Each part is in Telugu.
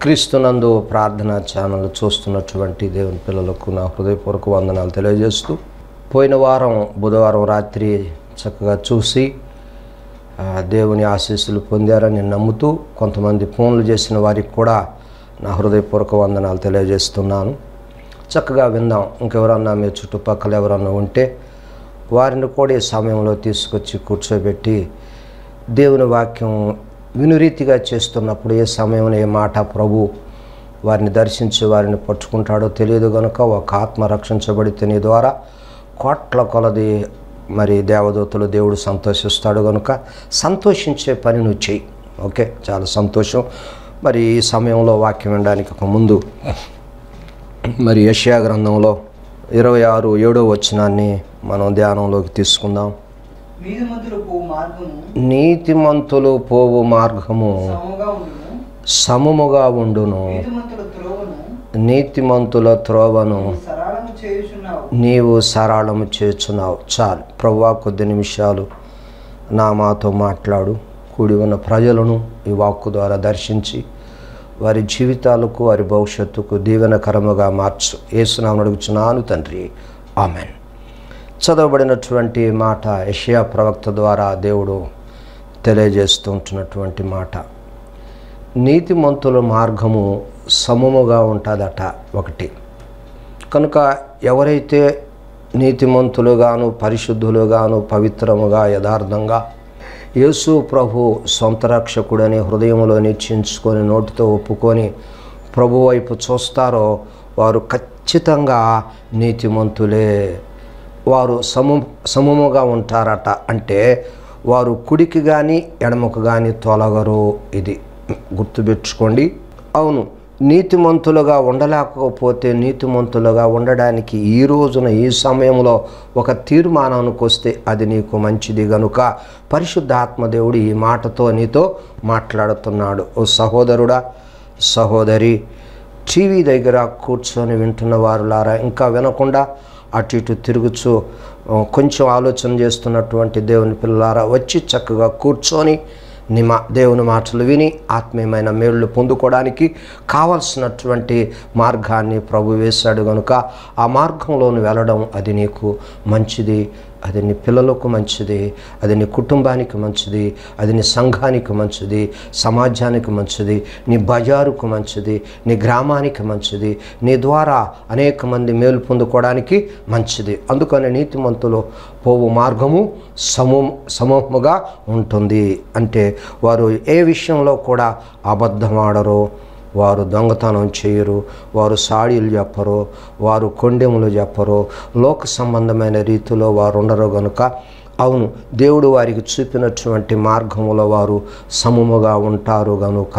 క్రీస్తునందు ప్రార్థన ఛానల్ చూస్తున్నటువంటి దేవుని పిల్లలకు నా హృదయపూర్వక వందనాలు తెలియజేస్తూ పోయిన వారం బుధవారం రాత్రి చక్కగా చూసి ఆ, దేవుని ఆశీస్సులు పొందారని నమ్ముతూ కొంతమంది ఫోన్లు చేసిన వారికి కూడా నా హృదయపూర్వక వందనాలు తెలియజేస్తున్నాను చక్కగా విందాం ఇంకెవరన్నా మీ చుట్టుపక్కల ఎవరన్నా ఉంటే వారిని కూడా ఈ సమయంలో తీసుకొచ్చి కూర్చోబెట్టి దేవుని వాక్యం వినురీతిగా చేస్తున్నప్పుడు ఏ సమయంలో ఏ మాట ప్రభు వారిని దర్శించి వారిని పట్టుకుంటాడో తెలియదు కనుక ఒక ఆత్మ రక్షించబడితే నీ ద్వారా కోట్ల కొలది మరి దేవదూతలు దేవుడు సంతోషిస్తాడు కనుక సంతోషించే పని నువ్వు చెయ్యి ఓకే చాలా సంతోషం మరి ఈ సమయంలో వాక్యం వినడానికి ఒక ముందు మరి యష్యా గ్రంథంలో ఇరవై ఆరు ఏడో వచనాన్ని మనం ధ్యానంలోకి తీసుకుందాం మీది మధ్యలో పోవు మార్గము నీతిమంతులు పోవు మార్గము సమముగా ఉండును సమముగా ఉండును నీతిమంతుల త్రోవను నీతిమంతుల త్రోవను సరళము చేయుచున్నావు నీవు సరళము చేర్చున్నావు చాలు ప్రభువా కొద్ది నిమిషాలు నా మాతో మాట్లాడు కూడి ఉన్న ప్రజలను ఈ వాక్కు ద్వారా దర్శించి వారి జీవితాలకు వారి భవిష్యత్తుకు దీవెనకరముగా మార్చు ఏసునామను అడుగుచున్నాను తండ్రి ఆమెన్ చదవబడినటువంటి మాట యషయా ప్రవక్త ద్వారా దేవుడు తెలియజేస్తూ ఉంటున్నటువంటి మాట నీతిమంతుల మార్గము సమముగా ఉంటుందట ఒకటి కనుక ఎవరైతే నీతిమంతులుగాను పరిశుద్ధులుగాను పవిత్రముగా యథార్థంగా యేసు ప్రభు సొంత రక్షకుడని హృదయంలో నిశ్చయించుకొని నోటితో ఒప్పుకొని ప్రభు వైపు చూస్తారో వారు ఖచ్చితంగా నీతిమంతులే వారు సము సమముగా ఉంటారట అంటే వారు కుడికి కానీ ఎడమకు కానీ తొలగరు ఇది గుర్తుపెట్టుకోండి అవును నీతిమంతులుగా ఉండలేకపోతే నీతిమంతులుగా ఉండడానికి ఈ రోజున ఈ సమయంలో ఒక తీర్మానానికి వస్తే అది నీకు మంచిది గనుక పరిశుద్ధాత్మదేవుడు ఈ మాటతో నీతో మాట్లాడుతున్నాడు ఓ సహోదరుడా సహోదరి టీవీ దగ్గర కూర్చొని వింటున్న వారులారా ఇంకా వినకుండా అటు ఇటు తిరుగుచూ ఆ, కొంచెం ఆలోచన చేస్తున్నటువంటి దేవుని పిల్లలారా వచ్చి చక్కగా కూర్చొని నీ మా దేవుని మాటలు విని ఆత్మీయమైన మేళ్ళు పొందుకోవడానికి కావలసినటువంటి మార్గాన్ని ప్రభు వేశాడు కనుక ఆ మార్గంలోని వెళ్ళడం అది నీకు మంచిది అది నీ పిల్లలకు మంచిది అది నీ కుటుంబానికి మంచిది అది నీ సంఘానికి మంచిది సమాజానికి మంచిది నీ బజారుకు మంచిది నీ గ్రామానికి మంచిది నీ ద్వారా అనేక మంది మేలు పొందుకోవడానికి మంచిది అందుకని నీతిమంతులు పోవు మార్గము సమూ సమూహముగా ఉంటుంది అంటే వారు ఏ విషయంలో కూడా అబద్ధం ఆడరు వారు దొంగతనం చేయరు వారు సాడీలు చెప్పరు వారు కొండెములు చెప్పరు లోక సంబంధమైన రీతిలో వారు ఉండరు గనుక అవును దేవుడు వారికి చూపినటువంటి మార్గములో వారు సమముగా ఉంటారు గనుక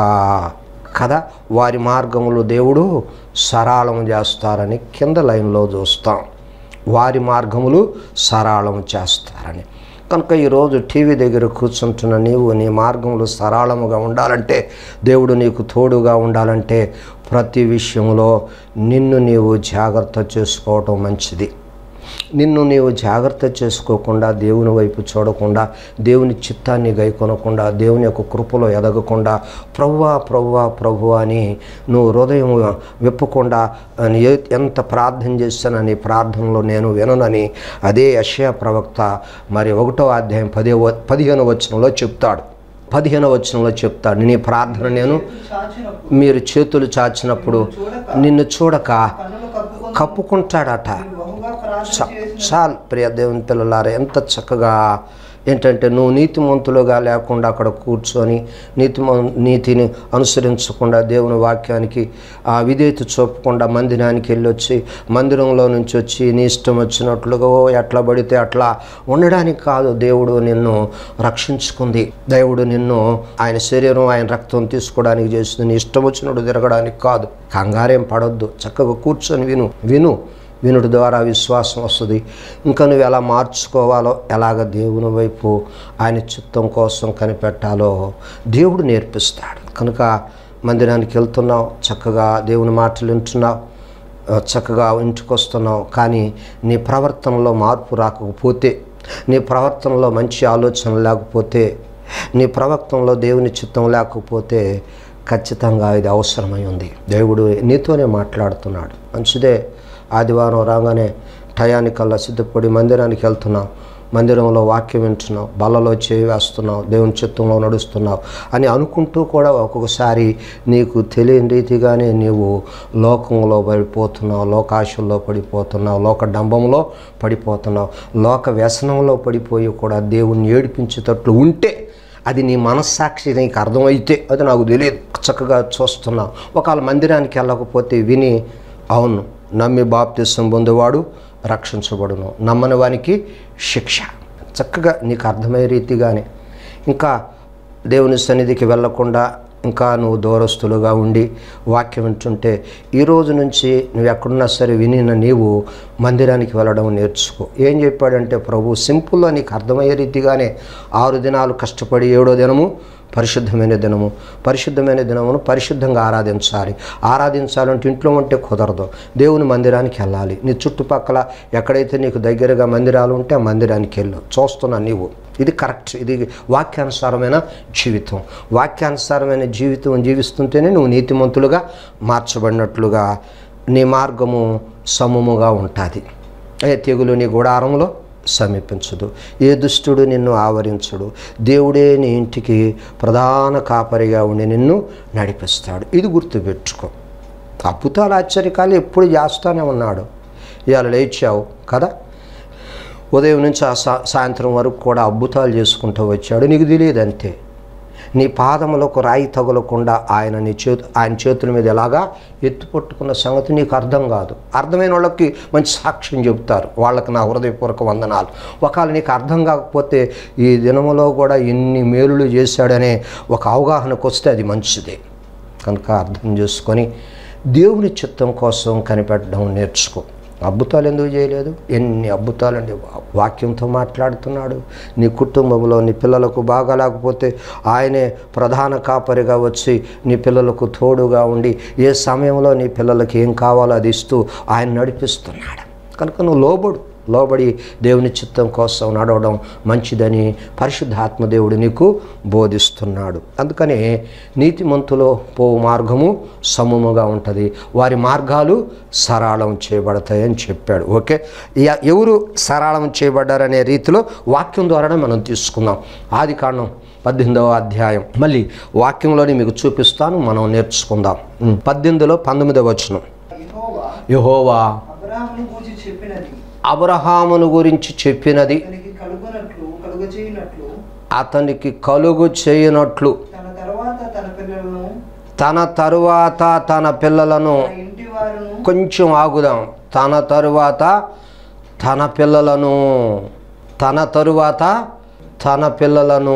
కదా వారి మార్గములు దేవుడు సరళం చేస్తారని కింద లైన్లో చూస్తాం వారి మార్గములు సరళం చేస్తారని కనుక ఈరోజు టీవీ దగ్గర కూర్చుంటున్న నీవు నీ మార్గంలో సరళముగా ఉండాలంటే దేవుడు నీకు తోడుగా ఉండాలంటే ప్రతి విషయంలో నిన్ను నీవు జాగ్రత్త చేసుకోవటం మంచిది నిన్ను నీవు జాగ్రత్త చేసుకోకుండా దేవుని వైపు చూడకుండా దేవుని చిత్తాన్ని గైకొనకుండా దేవుని యొక్క కృపలో ఎదగకుండా ప్రభువా ప్రభువా ప్రభు అని నువ్వు హృదయం విప్పకుండా అని ఏ- ఎంత ప్రార్థన చేశానని ప్రార్థనలో నేను విననని అదే యషయా ప్రవక్త మరి ఒకటో అధ్యాయం పదే పదిహేను వచనంలో చెప్తాడు పదిహేను వచనంలో చెప్తాడు నీ ప్రార్థన నేను చాచినప్పుడు మీరు చేతులు చాచినప్పుడు నిన్ను చూడక కన్నులు కప్పుకొని కప్పుకుంటాడట బహుగా ప్రార్థన చా- చేసిన చాలు ప్రియ దేవుని పిల్లలారా ఎంత చక్కగా ఏంటంటే నువ్వు నీతిమంతులుగా లేకుండా అక్కడ కూర్చొని నీతిమ నీతిని అనుసరించకుండా దేవుని వాక్యానికి ఆ విధేయత చూపకుండా మందిరానికి వెళ్ళి వచ్చి మందిరంలో నుంచి వచ్చి నీ ఇష్టం వచ్చినట్లుగా ఓ ఎట్లా పడితే అట్లా ఉండడానికి కాదు దేవుడు నిన్ను రక్షించుకుంది దేవుడు నిన్ను ఆయన శరీరం ఆయన రక్తం తీసుకోవడానికి చేసింది నీ ఇష్టం వచ్చినట్టు తిరగడానికి కాదు కంగారేం పడొద్దు చక్కగా కూర్చొని విను విను వినుడి ద్వారా విశ్వాసం వస్తుంది ఇంకా నువ్వు ఎలా మార్చుకోవాలో ఎలాగ దేవుని వైపు ఆయన చిత్తం కోసం కనిపెట్టాలో దేవుడు నేర్పిస్తాడు కనుక మందిరానికి వెళ్తున్నావు చక్కగా దేవుని మాటలు వింటున్నావు ఆ, చక్కగా ఇంటికి వస్తున్నావు కానీ నీ ప్రవర్తనలో మార్పు రాకపోతే నీ ప్రవర్తనలో మంచి ఆలోచన లేకపోతే నీ ప్రవర్తనలో దేవుని చిత్తం లేకపోతే ఖచ్చితంగా ఇది అవసరమై ఉంది దేవుడు నీతోనే మాట్లాడుతున్నాడు మంచిదే ఆదివారం రాగానే టయానికల్లా సిద్ధపడి మందిరానికి వెళ్తున్నాం మందిరంలో వాక్యం వింటున్నావు బల్లలో చేయి వేస్తున్నావు దేవుని చిత్తంలో నడుస్తున్నావు అని అనుకుంటూ కూడా ఒక్కొక్కసారి నీకు తెలియని రీతిగానే నీవు లోకంలో పడిపోతున్నావు లోకాశల్లో పడిపోతున్నావు లోక డంబంలో పడిపోతున్నావు లోక వ్యసనంలో పడిపోయి కూడా దేవుణ్ణి ఏడిపించేటట్లు ఉంటే అది నీ మనస్సాక్షి నీకు అర్థమైతే అది నాకు తెలియదు చక్కగా చూస్తున్నావు ఒకవేళ మందిరానికి వెళ్ళకపోతే విని అవును నమ్మి బాప్తిసం పొందేవాడు రక్షించబడును నమ్మని వానికి శిక్ష చక్కగా నీకు అర్థమయ్యే రీతిగానే ఇంకా దేవుని సన్నిధికి వెళ్ళకుండా ఇంకా నువ్వు దూరస్తులుగా ఉండి వాక్యం వింటుంటే ఈ రోజు నుంచి నువ్వు ఎక్కడున్నా సరే వినిన నీవు మందిరానికి వెళ్ళడం నేర్చుకో ఏం చెప్పాడంటే ప్రభు సింపుల్గా నీకు అర్థమయ్యే రీతిగానే ఆరు దినాలు కష్టపడి ఏడో దినము పరిశుద్ధమైన దినము పరిశుద్ధమైన దినమును పరిశుద్ధంగా ఆరాధించాలి ఆరాధించాలంటే ఇంట్లో ఉంటే కుదరదు దేవుని మందిరానికి వెళ్ళాలి నీ చుట్టుపక్కల ఎక్కడైతే నీకు దగ్గరగా మందిరాలు ఉంటే ఆ మందిరానికి వెళ్ళు చూస్తున్నా నీవు ఇది కరెక్ట్ ఇది వాక్యానుసారమైన జీవితం వాక్యానుసారమైన జీవితం జీవిస్తుంటేనే నువ్వు నీతిమంతులుగా మార్చబడినట్లుగా నీ మార్గము సమముగా ఉంటుంది ఏ తెగులు నీ గుడారంలో సమీపించదు ఏ దుష్టుడు నిన్ను ఆవరించడు దేవుడే నీ ఇంటికి ప్రధాన కాపరిగా ఉండి నిన్ను నడిపిస్తాడు ఇది గుర్తుపెట్టుకో అద్భుతాలు ఆశ్చర్యకాలు ఎప్పుడు చేస్తూనే ఉన్నాడు ఇవాళ లేచావు కదా ఉదయం నుంచి ఆ సా సాయంత్రం వరకు కూడా అద్భుతాలు చేసుకుంటూ వచ్చాడు నీకు తెలియదు అంతే నీ పాదములకు రాయి తగలకుండా ఆయన నీ చేతు ఆయన చేతుల మీద ఎలాగా ఎత్తు పట్టుకున్న సంగతి నీకు అర్థం కాదు అర్థమైన వాళ్ళకి మంచి సాక్ష్యం చెబుతారు వాళ్ళకి నా హృదయపూర్వక వందనాలు ఒకవేళ నీకు అర్థం కాకపోతే ఈ దినములో కూడా ఎన్ని మేలులు చేశాడనే ఒక అవగాహనకు వస్తే అది మంచిదే కనుక అర్థం చేసుకొని దేవుని చిత్తం కోసం కనిపెట్టడం నేర్చుకో అద్భుతాలు ఎందుకు చేయలేదు ఎన్ని అద్భుతాలండి వాక్యంతో మాట్లాడుతున్నాడు నీ కుటుంబంలో నీ పిల్లలకు బాగా లేకపోతే ఆయనే ప్రధాన కాపరిగా వచ్చి నీ పిల్లలకు తోడుగా ఉండి ఏ సమయంలో నీ పిల్లలకి ఏం కావాలో అది ఇస్తూ ఆయన నడిపిస్తున్నాడు కనుక నువ్వు లోబడు లోబడి దేవుని చిత్తం కోసం నడవడం మంచిదని పరిశుద్ధాత్మ దేవుడు నీకు బోధిస్తున్నాడు అందుకనే నీతిమంతులో పో మార్గము సమముగా ఉంటుంది వారి మార్గాలు సరళం చేయబడతాయని చెప్పాడు ఓకే ఎ- ఎవరు సరళం చేయబడ్డారనే రీతిలో వాక్యం ద్వారానే మనం తీసుకుందాం ఆది కాండం పద్దెనిమిదవ అధ్యాయం మళ్ళీ వాక్యంలోని మీకు చూపిస్తాను మనం నేర్చుకుందాం ఉం. పద్దెనిమిదిలో పంతొమ్మిదవ వచనం యెహోవా యహోవా అబ్రాహామును గూర్చి చెప్పినది అబ్రహామును గురించి చెప్పినది అతనికి కలుగునట్లు కలుగ చేయనట్లు అతనికి కలుగు చేయనట్లు తన తర్వాత తన పిల్లలను తన తరువాత తన పిల్లలను తన ఇంటి వారును కొంచెం ఆగుదాం తన తరువాత తన పిల్లలను తన తరువాత తన పిల్లలను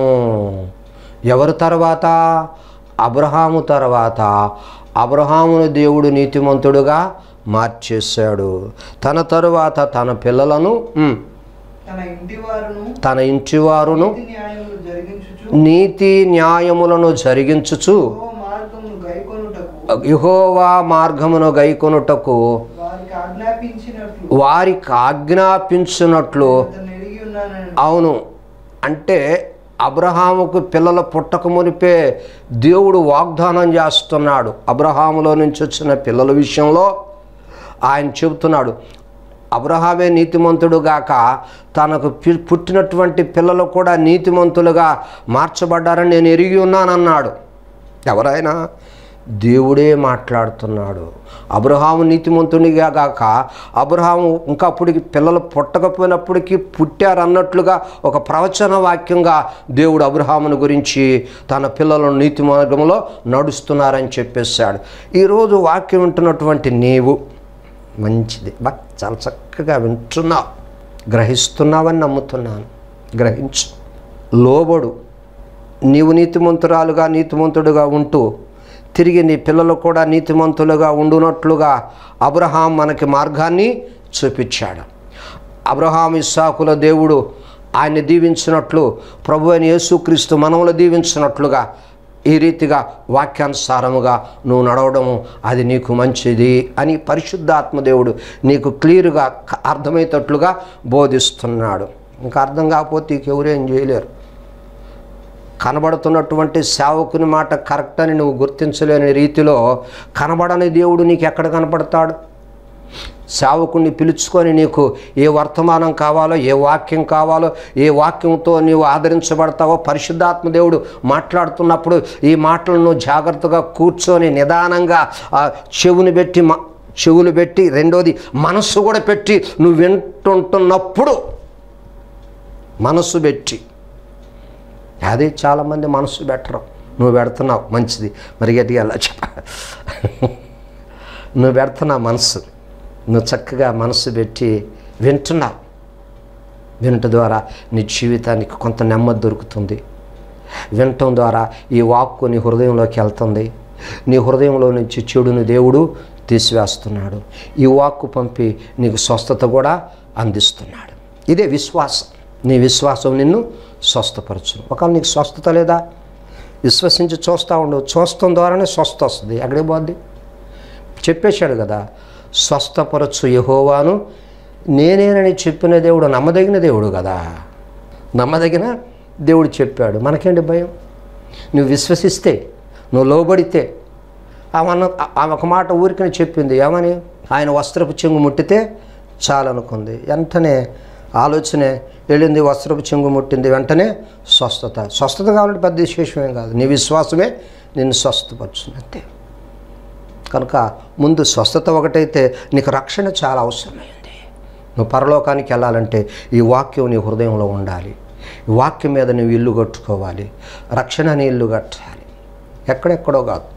ఎవరు తర్వాత అబ్రహాము తర్వాత అబ్రహామును దేవుడు నీతిమంతుడుగా మార్చేశాడు తన తరువాత తన పిల్లలను ఉమ్, తన ఇంటి వారును తన ఇంటివారును నీతి న్యాయములు జరిగించుచు నీతి న్యాయములను జరిగించుచు యెహోవా మార్గమును గైకొనుటకు యహోవా మార్గమును గైకొనుటకు వారికి ఆజ్ఞాపించినట్లు వారికి ఆజ్ఞాపించినట్లు అతను ఎరిగి ఉన్నానని అవును అంటే అబ్రహాముకు పిల్లలు పుట్టక మునిపే దేవుడు వాగ్దానం చేస్తున్నాడు అబ్రహాములో నుంచి వచ్చిన పిల్లల విషయంలో ఆయన చెబుతున్నాడు అబ్రహామే నీతిమంతుడు గాక తనకు పి- పుట్టినటువంటి పిల్లలు కూడా నీతిమంతులుగా మార్చబడ్డారని నేను ఎరిగి ఉన్నానన్నాడు ఎవరైనా దేవుడే మాట్లాడుతున్నాడు అబ్రహాము నీతిమంతునిగా గాక అబ్రహాము ఇంకా అప్పటికి పిల్లలు పుట్టకపోయినప్పటికీ పుట్టారన్నట్లుగా ఒక ప్రవచన వాక్యంగా దేవుడు అబ్రహాముని గురించి తన పిల్లలను నీతి మార్గంలో నడుస్తున్నారని చెప్పేశాడు ఈరోజు వాక్యం వింటున్నటువంటి నీవు మంచిది బా చాలా చక్కగా వింటున్నావు గ్రహిస్తున్నావని నమ్ముతున్నాను గ్రహించు లోబడు నీవు నీతిమంతురాలుగా నీతిమంతుడుగా ఉంటూ తిరిగి నీ పిల్లలు కూడా నీతిమంతులుగా ఉండునట్లుగా అబ్రహాం మనకి మార్గాన్ని చూపించాడు అబ్రహాం ఇస్సాకుల దేవుడు ఆయన్ని దీవించినట్లు ప్రభు అయిన యేసుక్రీస్తు మనములు దీవించినట్లుగా ఈ రీతిగా వాక్యానుసారముగా నువ్వు నడవడము అది నీకు మంచిది అని పరిశుద్ధాత్మదేవుడు నీకు క్లియర్గా క- అర్థమయ్యేటట్లుగా బోధిస్తున్నాడు ఇంకా అర్థం కాకపోతే ఇంకెవరేం చేయలేరు కనబడుతున్నటువంటి సేవకుని మాట కరెక్ట్ అని నువ్వు గుర్తించలేని రీతిలో కనబడని దేవుడు నీకు ఎక్కడ కనపడతాడు సేవకుణ్ణి పిలుచుకొని నీకు ఏ వర్తమానం కావాలో ఏ వాక్యం కావాలో ఏ వాక్యంతో నీవు ఆదరించబడతావో పరిశుద్ధాత్మ దేవుడు మాట్లాడుతున్నప్పుడు ఈ మాటలను నువ్వు జాగ్రత్తగా కూర్చొని నిదానంగా ఆ చెవుని పెట్టి మ- చెవులు పెట్టి రెండోది మనస్సు కూడా పెట్టి నువ్వు వింటుంటున్నప్పుడు మనస్సు పెట్టి అదే చాలామంది మనస్సు పెట్టరు నువ్వు పెడుతున్నావు మంచిది మరి గట్టిగా అలా చెప్ప నువ్వు పెడుతున్నావు మనస్సు నువ్వు చక్కగా మనస్సు పెట్టి వింటున్నావు వినటం ద్వారా నీ జీవితానికి కొంత నెమ్మది దొరుకుతుంది వినటం ద్వారా ఈ వాక్కు నీ హృదయంలోకి వెళ్తుంది నీ హృదయంలో నుంచి చెడుని దేవుడు తీసివేస్తున్నాడు ఈ వాక్కు పంపి నీకు స్వస్థత కూడా అందిస్తున్నాడు ఇదే విశ్వాసం నీ విశ్వాసం నిన్ను స్వస్థపరచు ఒకవేళ నీకు స్వస్థత లేదా విశ్వసించి చూస్తూ ఉండు చూస్తాం ద్వారానే స్వస్థ వస్తుంది అక్కడే పోద్ది చెప్పేశాడు కదా స్వస్థపరచు యహోవాను నేనేనని చెప్పిన దేవుడు నమ్మదగిన దేవుడు కదా నమ్మదగిన దేవుడు చెప్పాడు మనకేంటి భయం నువ్వు విశ్వసిస్తే నువ్వు లోబడితే ఆమె అన్న ఆమె ఒక మాట ఊరికనే చెప్పింది ఏమని ఆయన వస్త్రపు చెంగు ముట్టితే చాలనుకుంది వెంటనే ఆలోచనే వెళ్ళింది వస్త్రపు చెంగు ముట్టింది వెంటనే స్వస్థత స్వస్థత కావాలంటే పెద్ద విశేషమేం కాదు నీ విశ్వాసమే నిన్ను స్వస్థపరుచుంది అంతే కనుక ముందు స్వస్థత ఒకటైతే నీకు రక్షణ చాలా అవసరమైంది నువ్వు పరలోకానికి వెళ్ళాలంటే ఈ వాక్యం నీ హృదయంలో ఉండాలి ఈ వాక్యం మీద నువ్వు ఇల్లు కట్టుకోవాలి రక్షణ నీ ఇల్లు కట్టాలి ఎక్కడెక్కడో కాదు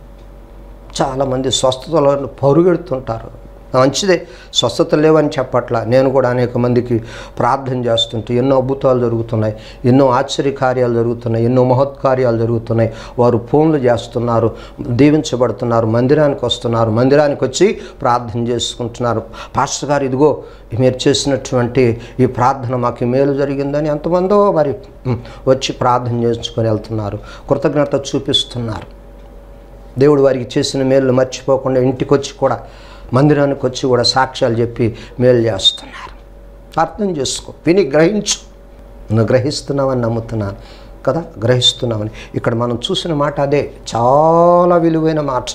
చాలామంది స్వస్థతలో పరుగెడుతుంటారు మంచిదే స్వస్థత లేవని చెప్పట్లా నేను కూడా అనేక మందికి ప్రార్థన చేస్తుంటే ఎన్నో అద్భుతాలు జరుగుతున్నాయి ఎన్నో ఆశ్చర్య కార్యాలు జరుగుతున్నాయి ఎన్నో మహత్కార్యాలు జరుగుతున్నాయి వారు ఫోన్లు చేస్తున్నారు దీవించబడుతున్నారు మందిరానికి వస్తున్నారు మందిరానికి వచ్చి ప్రార్థన చేసుకుంటున్నారు పాస్టర్ గారు ఇదిగో మీరు చేసినటువంటి ఈ ప్రార్థన మాకు మేలు జరిగిందని ఎంతమందో మరి ఉమ్, వచ్చి ప్రార్థన చేసుకొని వెళ్తున్నారు కృతజ్ఞత చూపిస్తున్నారు దేవుడు వారికి చేసిన మేలు మర్చిపోకుండా ఇంటికి వచ్చి కూడా మందిరానికి వచ్చి కూడా సాక్ష్యాలు చెప్పి మేలు చేస్తున్నారు అర్థం చేసుకో విని గ్రహించు నువ్వు గ్రహిస్తున్నావని నమ్ముతున్నాను కదా గ్రహిస్తున్నామని ఇక్కడ మనం చూసిన మాట అదే చాలా విలువైన మాట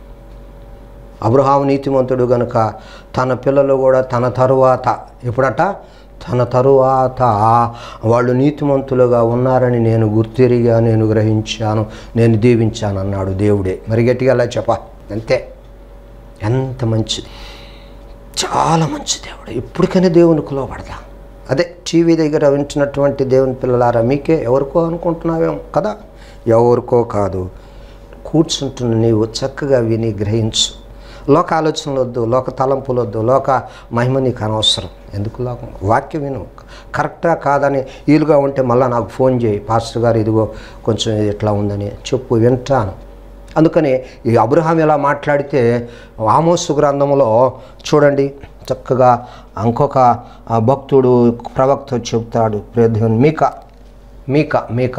అబ్రహాం నీతిమంతుడు గనుక తన పిల్లలు కూడా తన తరువాత ఎప్పుడట తన తరువాత వాళ్ళు నీతిమంతులుగా ఉన్నారని నేను గుర్తిరిగా నేను గ్రహించాను నేను దీవించాను అన్నాడు దేవుడే మరి గట్టిగా అలా చెప్ప అంతే ఎంత మంచిది చాలా మంచి దేవుడు ఎప్పటికైనా దేవునికి లోపడదాం అదే టీవీ దగ్గర వింటున్నటువంటి దేవుని పిల్లలారా మీకే ఎవరికో అనుకుంటున్నావేమో కదా ఎవరికో కాదు కూర్చుంటున్న నీవు చక్కగా విని గ్రహించు లోక ఆలోచనలు వద్దు లోక తలంపులు వద్దు లోక మహిమ నీకు అనవసరం ఎందుకు లోకం వాక్యం విను కరెక్టా కాదని వీలుగా ఉంటే మళ్ళీ నాకు ఫోన్ చేయి పాస్టర్ గారు ఇదిగో కొంచెం ఇది ఇట్లా ఉందని చెప్పు వింటాను అందుకని ఈ అబ్రహాం ఎలా మాట్లాడితే ఆమోసు గ్రంథంలో చూడండి చక్కగా ఇంకొక ఆ, భక్తుడు ప్రవక్త చెప్తాడు ప్రియదేవుని మీక మీక మీక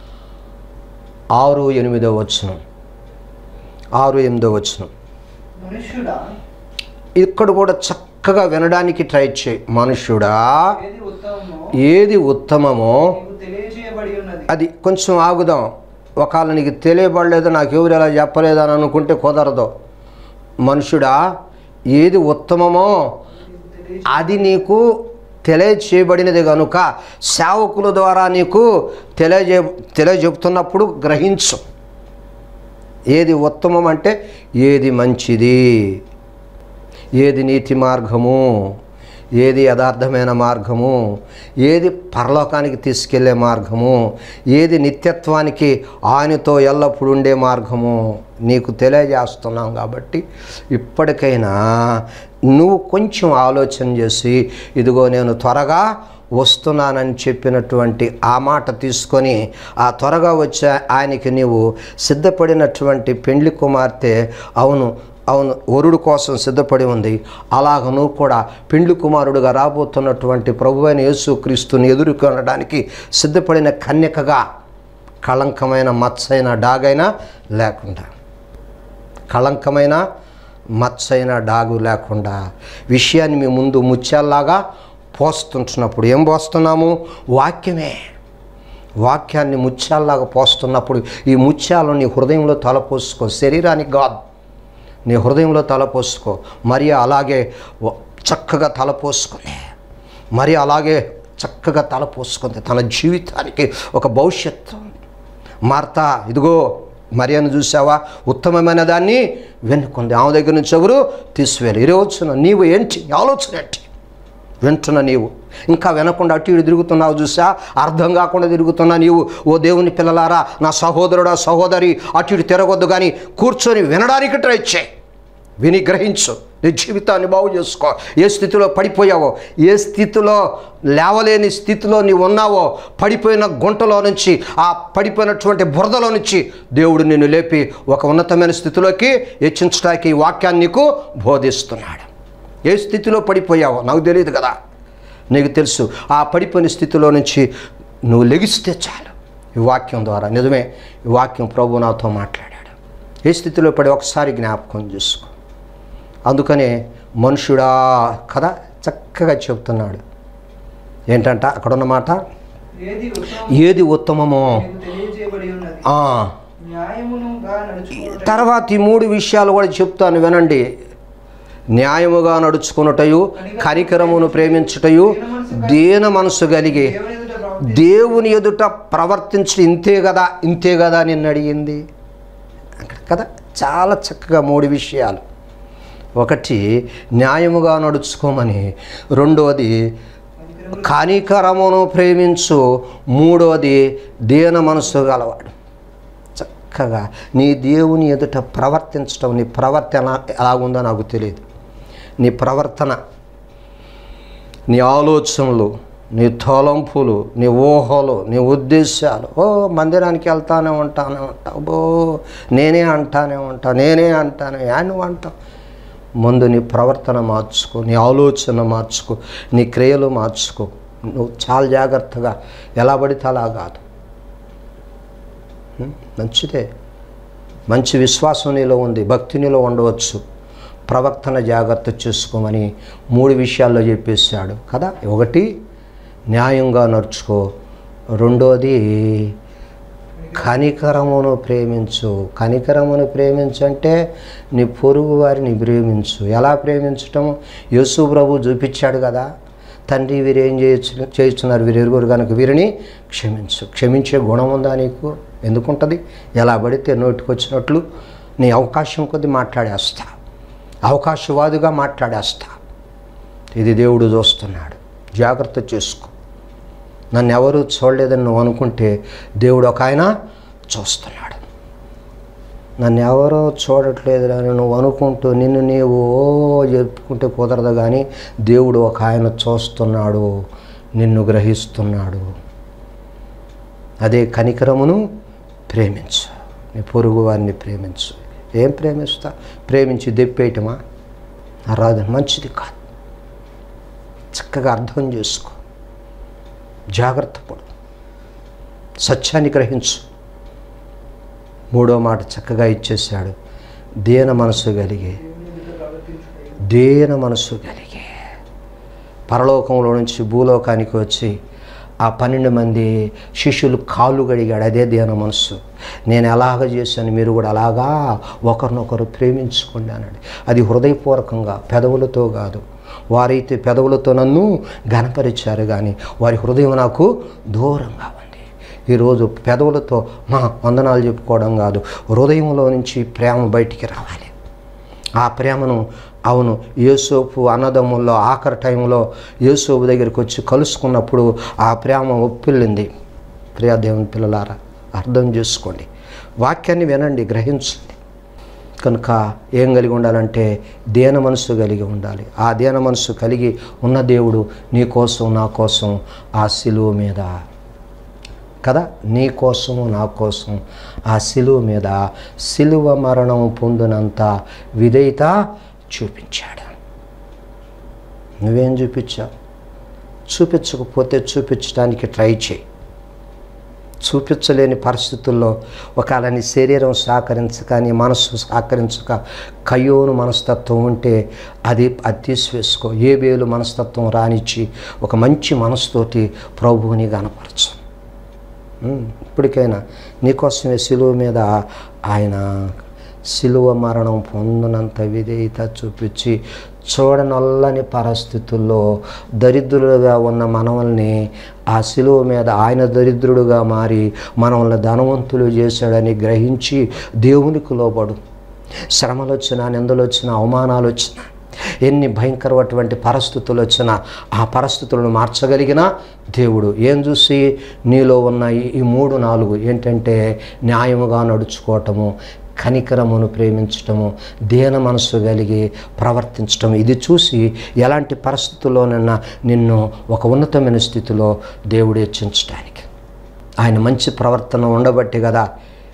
ఆరు ఎనిమిదో వచనం ఆరు ఎనిమిదో వచనం మనుష్యుడా ఇక్కడ కూడా చక్కగా వినడానికి ట్రై చేయి మనుష్యుడా ఏది ఉత్తమమో ఏది ఉత్తమమో నీకు తెలియజేయబడి ఉన్నది అది కొంచెం ఆగుదాం ఒకవేళ నీకు తెలియబడలేదు నాకు ఎవరు ఎలా చెప్పలేదు అని అనుకుంటే కుదరదు మనుషుడా ఏది ఉత్తమమో నీకు తెలియ అది నీకు తెలియచేయబడినది కనుక సేవకుల ద్వారా నీకు తెలియజే తెలియజెప్తున్నప్పుడు గ్రహించు ఏది ఉత్తమం అంటే ఏది మంచిది ఏది నీతి మార్గము ఏది యథార్థమైన మార్గము ఏది పరలోకానికి తీసుకెళ్లే మార్గము ఏది నిత్యత్వానికి ఆయనతో ఎల్లప్పుడూ ఉండే మార్గము నీకు తెలియజేస్తున్నాం కాబట్టి ఇప్పటికైనా నువ్వు కొంచెం ఆలోచన చేసి ఇదిగో నేను త్వరగా వస్తున్నానని చెప్పినటువంటి ఆ మాట తీసుకొని ఆ త్వరగా వచ్చే ఆయనకి నీవు సిద్ధపడినటువంటి పెండ్లి కుమార్తె అవును అవును వరుడు కోసం సిద్ధపడి ఉంది అలాగ నువ్వు కూడా పెండ్లి కుమారుడుగా రాబోతున్నటువంటి ప్రభు అయిన యేసుక్రీస్తుని ఎదుర్కొనడానికి సిద్ధపడిన కన్యకగా కళంకమైన మచ్చైన డాగైనా లేకుండా కళంకమైన మచ్చైన డాగు లేకుండా విషయాన్ని మీ ముందు ముత్యాల్లాగా పోస్తుంటున్నప్పుడు ఏం పోస్తున్నాము వాక్యమే వాక్యాన్ని ముత్యాల్లాగా పోస్తున్నప్పుడు ఈ ముత్యాలను నీ హృదయంలో తలపోసుకో శరీరానికి కాదు నీ హృదయంలో తలపోసుకో మరి అలాగే వ- చక్కగా తలపోసుకుని మరి అలాగే చక్కగా తలపోసుకుంది తన జీవితానికి ఒక భవిష్యత్తు ఉంది. మార్తా ఇదిగో మరియను చూసావా ఉత్తమమైన దాన్ని వెనుకుంది ఆమె దగ్గర నుంచి ఎవరు తీసివేరు ఈరోజున నీవు ఏంటి నీ ఆలోచన ఏంటి వింటున్న నీవు ఇంకా వినకుండా అటు ఇటు తిరుగుతున్నావు చూసా అర్థం కాకుండా తిరుగుతున్నా నీవు ఓ దేవుని పిల్లలారా నా సహోదరుడా సహోదరి అటు ఇటు తిరగొద్దు కానీ కూర్చొని వినడానికి ట్రై చేయి విని గ్రహించు నీ జీవితాన్ని బాగు చేసుకో ఏ స్థితిలో పడిపోయావో ఏ స్థితిలో లేవలేని స్థితిలో నీవు ఉన్నావో పడిపోయిన గుంటలో నుంచి ఆ పడిపోయినటువంటి బురదలో నుంచి దేవుడు నిన్ను లేపి ఒక ఉన్నతమైన స్థితిలోకి హెచ్చించడానికి ఈ వాక్యాన్ని నీకు బోధిస్తున్నాడు ఏ స్థితిలో పడిపోయావో నాకు తెలియదు కదా నీకు తెలుసు ఆ పడిపోయిన స్థితిలో నుంచి నువ్వు లెగిస్తే చాలు ఈ వాక్యం ద్వారా నిజమే ఈ వాక్యం ప్రభు నాతో మాట్లాడాడు ఏ స్థితిలో పడి ఒకసారి జ్ఞాపకం చేసుకో అందుకనే మనుషుడా కదా చక్కగా చెప్తున్నాడు ఏంటంట అక్కడ ఉన్న మాట ఏది ఉత్తమం ఏది ఉత్తమమో నీకు తెలియజేయబడి ఉన్నది ఆ, న్యాయమునుగా నడుచుకోవటం తర్వాత ఈ మూడు విషయాలు కూడా చెప్తాను వినండి న్యాయముగా నడుచుకున్నటయు కనికరమును ప్రేమించుటయు దీన మనసు కలిగి దేవుని ఎదుట ప్రవర్తి- దేవుని ఎదుట ప్రవర్తించడం ఇంతే కదా ఇంతే కదా నిన్ను అడిగింది అక్కడ కదా చాలా చక్కగా మూడు విషయాలు ఒకటి న్యాయముగా నడుచుకోమని రెండోది కనికరమును ప్రేమించు మూడోది దీన మనసు గలవాడు చక్కగా నీ దేవుని ఎదుట ప్రవర్తించడం నీ ప్రవర్తన ఎలాగుందో నాకు తెలియదు నీ ప్రవర్తన నీ ఆలోచనలు నీ తలంపులు నీ ఊహలు నీ ఉద్దేశాలు ఓ మందిరానికి వెళ్తానే ఉంటానే ఉంటావు బో నేనే అంటానే ఉంటా నేనే అంటానే యా నువ్వు అంటావు ముందు నీ ప్రవర్తన మార్చుకో నీ ఆలోచన మార్చుకో నీ క్రియలు మార్చుకో నువ్వు చాలా జాగ్రత్తగా ఎలా పడితే అలా కాదు ఉం? మంచిదే మంచి విశ్వాసం నీలో ఉంది భక్తి నీలో ఉండవచ్చు ప్రవర్తన జాగ్రత్త చేసుకోమని మూడు విషయాల్లో చెప్పేశాడు కదా ఒకటి న్యాయంగా నడుచుకో రెండోది కనికరమును ప్రేమించు కనికరమును ప్రేమించంటే నీ పొరుగు వారిని ప్రేమించు ఎలా ప్రేమించటం యేసు ప్రభు చూపించాడు కదా తండ్రి వీరేం చేయొచ్చు చేస్తున్నారు వీరు ఎరుగురు కనుక వీరిని క్షమించు క్షమించే గుణం ఉందా నీకు ఎందుకుంటుంది ఎలా పడితే నోటికొచ్చినట్లు నీ అవకాశం కొద్ది మాట్లాడేస్తా అవకాశవాదిగా మాట్లాడేస్తా ఇది దేవుడు చూస్తున్నాడు జాగ్రత్త చేసుకో నన్ను ఎవరు చూడలేదని నువ్వు అనుకుంటే దేవుడు ఒక ఆయన చూస్తున్నాడు నన్ను ఎవరో చూడట్లేదు అని నువ్వు అనుకుంటూ నిన్ను నీవు ఓ చెప్పుకుంటే కుదరదు కానీ దేవుడు ఒక ఆయన చూస్తున్నాడు నిన్ను గ్రహిస్తున్నాడు అదే కనికరమును ప్రేమించు నీ పొరుగు వారిని ప్రేమించు ఏం ప్రేమిస్తా ప్రేమించి దెప్పేయటమా రాదు మంచిది కాదు చక్కగా అర్థం చేసుకో జాగ్రత్త పడు సత్యాన్ని గ్రహించు మూడో మాట చక్కగా ఇచ్చేశాడు దీన మనసు కలిగి దేవుని ఎదుట ప్రవర్తించుటయు. దీన మనసు కలిగి పరలోకంలో నుంచి భూలోకానికి వచ్చి ఆ పన్నెండు మంది శిష్యులు కాళ్ళు గడిగాడు అదే దీన మనస్సు నేను ఎలాగ చేశాను మీరు కూడా అలాగా ఒకరినొకరు ప్రేమించుకోండి అన్నాడు అది హృదయపూర్వకంగా పెదవులతో కాదు వారైతే పెదవులతో నన్ను గనపరిచారు కానీ వారి హృదయం నాకు దూరంగా ఉంది ఈరోజు పెదవులతో మా వందనాలు చెప్పుకోవడం కాదు హృదయంలో నుంచి ప్రేమ బయటికి రావాలి ఆ ప్రేమను అవును యేసోపు అన్నదమ్ముల్లో ఆఖరి టైంలో యేసోపు దగ్గరికి వచ్చి కలుసుకున్నప్పుడు ఆ ప్రేమ ఒప్పిల్లింది ప్రియా దేవుని పిల్లలారా అర్థం చేసుకోండి వాక్యాన్ని వినండి గ్రహించండి కనుక ఏం కలిగి ఉండాలంటే దేన మనసు కలిగి ఉండాలి ఆ దేన మనసు కలిగి ఉన్న దేవుడు నీ కోసం నా కోసం ఆ శిలువ మీద కదా నీ కోసము నా కోసం ఆ శిలువ మీద శిలువ మరణం పొందినంత విధేయత చూపించాడు నువ్వేం చూపించావు చూపించకపోతే చూపించడానికి ట్రై చేయి చూపించలేని పరిస్థితుల్లో ఒకవేళ నీ శరీరం సహకరించక నీ మనస్సు సహకరించక కయ్యోను మనస్తత్వం ఉంటే అది అది తీసివేసుకో ఏ వేలు మనస్తత్వం రానిచ్చి ఒక మంచి మనసుతోటి ప్రభువుని గనపరచు ఉమ్, ఇప్పటికైనా నీకోసమే సిలువ మీద ఆయన సిలువ మరణం పొందినంత విధేయత చూపించి చూడనొల్లని పరిస్థితుల్లో దరిద్రులుగా ఉన్న మనవల్ని ఆ సిలువ మీద ఆయన దరిద్రుడుగా మారి మనల్ని ధనవంతులు చేశాడని గ్రహించి దేవునికి లోబడు శ్రమలు వచ్చినా నిందలు వచ్చినా అవమానాలు వచ్చినా ఎన్ని భయంకరమైనటువంటి పరిస్థితులు వచ్చినా ఆ పరిస్థితులను మార్చగలిగిన దేవుడు ఏం చూసి నీలో ఉన్న ఈ- ఈ మూడు నాలుగు ఏంటంటే న్యాయముగా నడుచుకోవటము కనికరమును ప్రేమించటము దీన మనసు కలిగి ప్రవర్తించటం ఇది చూసి ఎలాంటి పరిస్థితుల్లోనైనా నిన్ను ఒక ఉన్నతమైన స్థితిలో దేవుడు హెచ్చించడానికి ఆయన మంచి ప్రవర్తన ఉండబట్టి కదా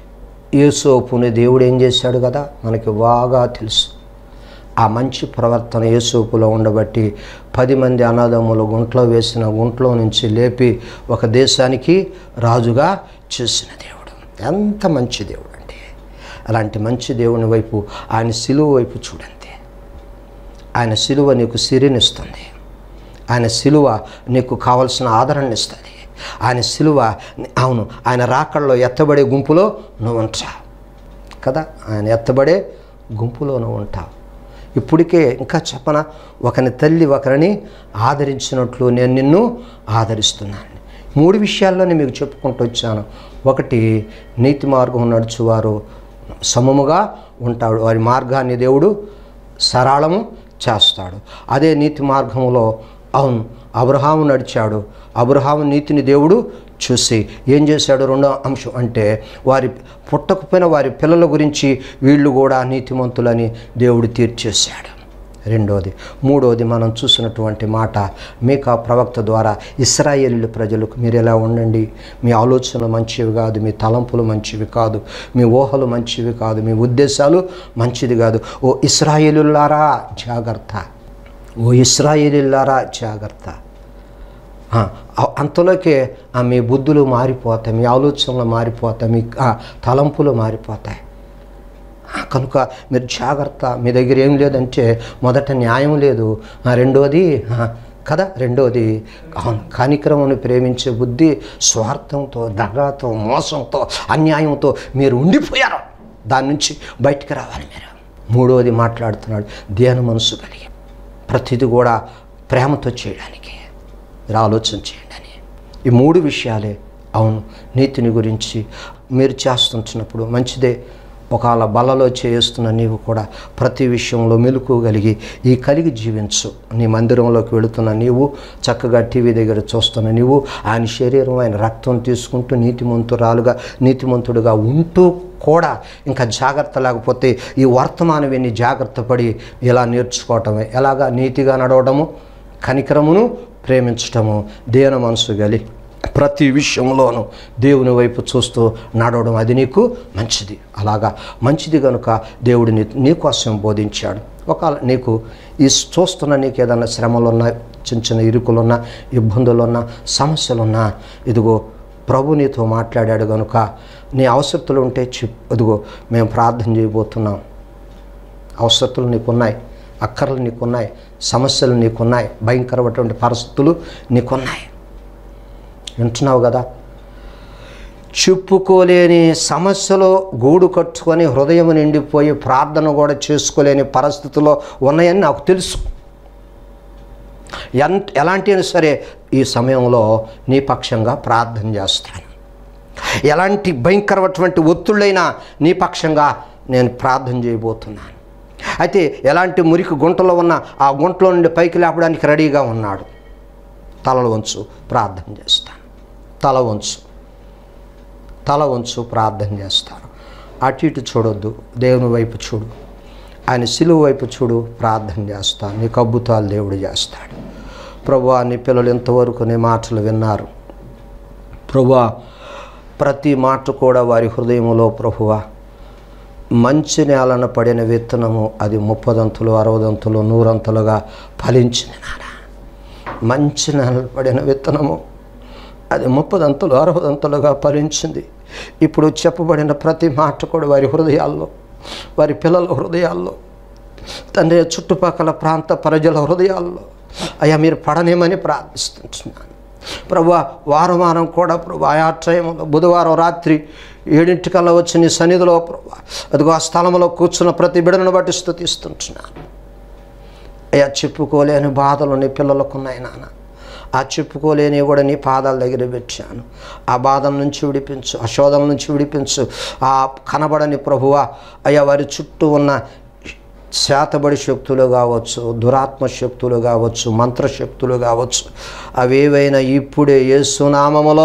యేసోపుని దేవుడు ఏం చేశాడు కదా మనకి బాగా తెలుసు ఆ మంచి ప్రవర్తన యేసోపులో ఉండబట్టి పది మంది అనాథములు గుంట్లో వేసిన గుంట్లో నుంచి లేపి ఒక దేశానికి రాజుగా చేసిన దేవుడు ఎంత మంచి దేవుడు అంటే అలాంటి మంచి దేవుని వైపు ఆయన సిలువ వైపు చూడండి ఆయన సిలువ నీకు సిరినిస్తుంది ఆయన సిలువ నీకు కావలసిన ఆదరణ ఇస్తుంది ఆయన సిలువ అవును ఆయన రాకల్లో ఎత్తబడే గుంపులో నువ్వు ఉంటావు కదా ఆయన ఎత్తబడే గుంపులో నువ్వు ఉంటావు ఇప్పటికే ఇంకా చెప్పన ఒకని తల్లి ఒకరిని ఆదరించినట్లు నేను నిన్ను ఆదరిస్తున్నాను మూడు విషయాల్లోనే మీకు చెప్పుకుంటూ వచ్చాను ఒకటి నీతి మార్గం నడుచువారు సమముగా ఉంటాడు వారి మార్గాన్ని దేవుడు సరళము చేస్తాడు అదే నీతి మార్గంలో అవును అబ్రహాము నడిచాడు అబ్రహాము నీతిని దేవుడు చూసి ఏం చేశాడు రెండో అంశం అంటే వారి పుట్టకపోయిన వారి పిల్లల గురించి వీళ్ళు కూడా నీతిమంతులని దేవుడు తీర్చేశాడు రెండోది మూడోది మనం చూసినటువంటి మాట మీకా ప్రవక్త ద్వారా ఇస్రాయేలీల ప్రజలకు మీరు ఎలా ఉండండి మీ ఆలోచనలు మంచివి కాదు మీ తలంపులు మంచివి కాదు మీ ఊహలు మంచివి కాదు మీ ఉద్దేశాలు మంచిది కాదు ఓ ఇస్రాయేలులారా జాగ్రత్త ఓ ఇస్రాయేలీలారా జాగ్రత్త ఆ, అ- అంతలోకే ఆ, మీ బుద్ధులు మారిపోతాయి మీ ఆలోచనలు మారిపోతాయి మీ ఆ, తలంపులు మారిపోతాయి ఆ, కనుక మీరు జాగ్రత్త మీ దగ్గర ఏం లేదంటే మొదట న్యాయం లేదు ఆ, రెండోది ఆ, కదా రెండోది అవును కానిక్రమను ప్రేమించే బుద్ధి స్వార్థంతో దగాతో మోసంతో అన్యాయంతో మీరు ఉండిపోయారు దాని నుంచి బయటికి రావాలి మీరు మూడోది మాట్లాడుతున్నాడు ధ్యాన మనసు కలిగి ప్రతిదీ కూడా ప్రేమతో చేయడానికి మీరు ఆలోచన చేయండి అని ఈ మూడు విషయాలే అవును నీతిని గురించి మీరు చేస్తుంటున్నప్పుడు మంచిదే ఒకవేళ బలలో చేస్తున్న నీవు కూడా ప్రతి విషయంలో మెలకువగలిగి ఈ కలిగి జీవించు నీ మందిరంలోకి వెళుతున్న నీవు చక్కగా టీవీ దగ్గర చూస్తున్న నీవు ఆయన శరీరం ఆయన రక్తం తీసుకుంటూ నీతిమంతురాలుగా నీతిమంతుడుగా ఉంటూ కూడా ఇంకా జాగ్రత్త లేకపోతే ఈ వర్తమానం విని జాగ్రత్త పడి ఇలా నేర్చుకోవటమే ఎలాగా నీతిగా నడవడము కనికరమును ప్రేమించటము దేన మనసు గలి ప్రతి విషయంలోనూ దేవుని వైపు చూస్తూ నడవడం అది నీకు మంచిది అలాగా మంచిది కనుక దేవుడు నీ నీకోసం బోధించాడు ఒకవేళ నీకు ఈ చూస్తున్న నీకు ఏదైనా శ్రమలున్నా చిన్న చిన్న ఇరుకులున్నా ఇబ్బందులున్నా సమస్యలున్నా ఇదిగో ప్రభు నీతో మాట్లాడాడు కనుక నీ అవసరతలు ఉంటే చెప్ ఇదిగో మేము ప్రార్థన చేయబోతున్నాం అవసరతలు నీకున్నాయి అక్కర్లు నీకున్నాయి సమస్యలు నీకున్నాయి భయంకరమైనటువంటి పరిస్థితులు నీకున్నాయి వింటున్నావు కదా చెప్పుకోలేని సమస్యలో గూడు కట్టుకొని హృదయం నిండిపోయి ప్రార్థన కూడా చేసుకోలేని పరిస్థితుల్లో ఉన్నాయని నాకు తెలుసు ఎంత ఎలాంటి అయినా సరే ఈ సమయంలో నీ పక్షంగా ప్రార్థన చేస్తాను ఎలాంటి భయంకరమైనటువంటి ఒత్తుళ్ళైనా నీ పక్షంగా నేను ప్రార్థన చేయబోతున్నాను అయితే ఎలాంటి మురికి గుంటలో ఉన్న ఆ గుంటలో నుండి పైకి లేపడానికి రెడీగా ఉన్నాడు తలలు వంచు ప్రార్థన చేస్తాను తల వంచు తల వంచు ప్రార్థన చేస్తాను అటు ఇటు చూడొద్దు దేవుని వైపు చూడు ఆయన సిలువ వైపు చూడు ప్రార్థన చేస్తాను నీకు అద్భుతాలు దేవుడు చేస్తాడు ప్రభు నీ పిల్లలు ఇంతవరకు నీ మాటలు విన్నారు ప్రభువా ప్రతి మాట కూడా వారి హృదయంలో ప్రభువా మంచి నేలన పడిన విత్తనము అది ముప్పదంతులు అరవదంతులు నూరంతులుగా ఫలించింది నాన్న మంచి నేల పడిన విత్తనము అది ముప్పదంతులు అరవదంతులుగా ఫలించింది ఇప్పుడు చెప్పబడిన ప్రతి మాట కూడా వారి హృదయాల్లో వారి పిల్లల హృదయాల్లో తండ్రి చుట్టుపక్కల ప్రాంత ప్రజల హృదయాల్లో అయ్యా మీరు పడనేమని ప్రార్థిస్తుంటున్నాను ప్రభు వారం వారం కూడా ప్రభు ఆయా టైంలో బుధవారం రాత్రి ఏడింటికల్లా వచ్చి నీ సన్నిధిలో ప్రభు అదిగో ఆ స్థలంలో కూర్చున్న ప్రతి బిడను బట్టి స్థుతిస్తుంటున్నాను అయ్యా చెప్పుకోలేని బాధలు నీ పిల్లలకు ఉన్నాయి నాన్న ఆ చెప్పుకోలేని కూడా నీ పాదాల దగ్గర పెట్టాను ఆ బాధల నుంచి విడిపించు ఆ శోధన నుంచి విడిపించు ఆ కనబడని ప్రభువా అయ్యా వారి చుట్టూ ఉన్న శాతబడి శక్తులు కావచ్చు దురాత్మ శక్తులు కావచ్చు మంత్రశక్తులు కావచ్చు అవేవైనా ఇప్పుడే యేసునామములో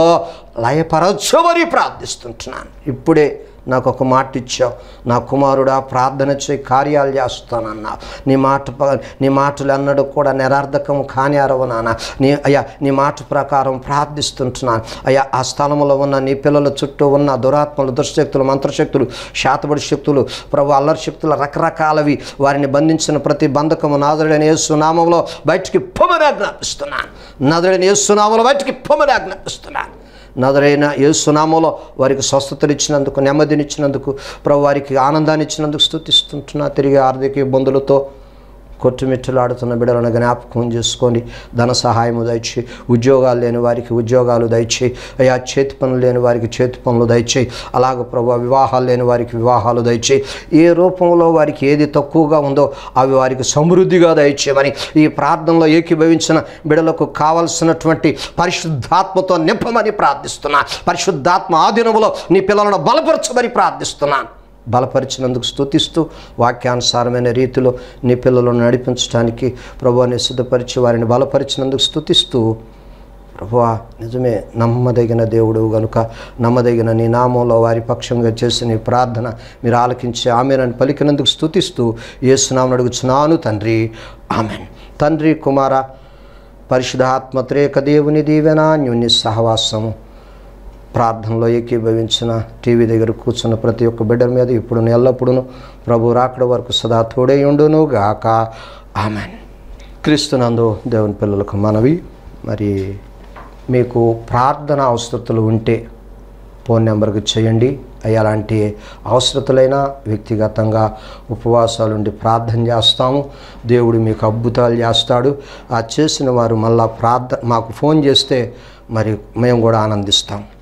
లయపరచమని ప్రార్థిస్తుంటున్నాను ఇప్పుడే నాకు ఒక మాట ఇచ్చావు నా కుమారుడా ప్రార్థన చేయి కార్యాలు చేస్తానన్నా నీ మాట ప- నీ మాటలు అన్నడు కూడా నిరర్ధకం కాని అరవు నాన్న నీ అయ్యా నీ మాట ప్రకారం ప్రార్థిస్తుంటున్నాను అయ్యా ఆ స్థలంలో ఉన్న నీ పిల్లల చుట్టూ ఉన్న దురాత్మలు దుర్శక్తులు మంత్రశక్తులు శాతబడి శక్తులు ప్రభు అల్లరి శక్తులు రకరకాలవి వారిని బంధించిన ప్రతి బంధకము నాదుడైన యేసునామంలో బయటికి పొమ్మని ఆజ్ఞాపిస్తున్నాను నాదుడైన యేసునామంలో బయటికి పొమ్మని ఆజ్ఞాపిస్తున్నాను నదరైన యేసునామంలో వారికి స్వస్థతలు ఇచ్చినందుకు నెమ్మదినిచ్చినందుకు ప్రభు వారికి ఆనందాన్ని ఇచ్చినందుకు స్థుతిస్తుంటున్నా తిరిగి ఆర్థిక ఇబ్బందులతో కొట్టుమిట్టలాడుతున్న బిడ్డలను జ్ఞాపకం చేసుకోండి ధన సహాయము దయచేయి ఉద్యోగాలు లేని వారికి ఉద్యోగాలు దయచేయి అయ్యా చేతి పనులు లేని వారికి చేతి పనులు దయచేయి అలాగ ప్రభు వివాహాలు లేని వారికి వివాహాలు దయచేయి ఏ రూపంలో వారికి ఏది తక్కువగా ఉందో అవి వారికి సమృద్ధిగా దయచేయమని ఈ ప్రార్థనలో ఏకీభవించిన బిడలకు కావలసినటువంటి పరిశుద్ధాత్మతో నింపమని ప్రార్థిస్తున్నా పరిశుద్ధాత్మ ఆధీనములో నీ పిల్లలను బలపరచమని ప్రార్థిస్తున్నాను బలపరిచినందుకు స్తుతిస్తూ వాక్యానుసారమైన రీతిలో నీ పిల్లలను నడిపించడానికి ప్రభువాన్ని సిద్ధపరిచి వారిని బలపరిచినందుకు స్తుతిస్తూ ప్రభువా నిజమే నమ్మదగిన దేవుడు గనుక నమ్మదగిన నీ నామంలో వారి పక్షంగా చేసిన నీ ప్రార్థన మీరు ఆలకించి ఆమెనని పలికినందుకు స్తుతిస్తూ యేసునామని అడుగుచున్నాను తండ్రి ఆమెన్ తండ్రి కుమార పరిశుధాత్మత్రేక దేవుని దీవెన న్యుని సహవాసము ప్రార్థనలో ఏకీభవించిన టీవీ దగ్గర కూర్చున్న ప్రతి ఒక్క బిడ్డ మీద ఇప్పుడు ఎల్లప్పుడూ ప్రభు రాకడ వరకు సదా తోడే ఉండును గాక ఆమెన్ క్రీస్తునందు దేవుని పిల్లలకు మనవి మరి మీకు ప్రార్థన అవసరతలు ఉంటే ఫోన్ నెంబర్కి చేయండి అయ్యా అలాంటి అవసరతలైన వ్యక్తిగతంగా ఉపవాసాలుండి ప్రార్థన చేస్తాము దేవుడు మీకు అద్భుతాలు చేస్తాడు ఆ చేసిన వారు మళ్ళా ప్రార్థన మాకు ఫోన్ చేస్తే మరి మేము కూడా ఆనందిస్తాం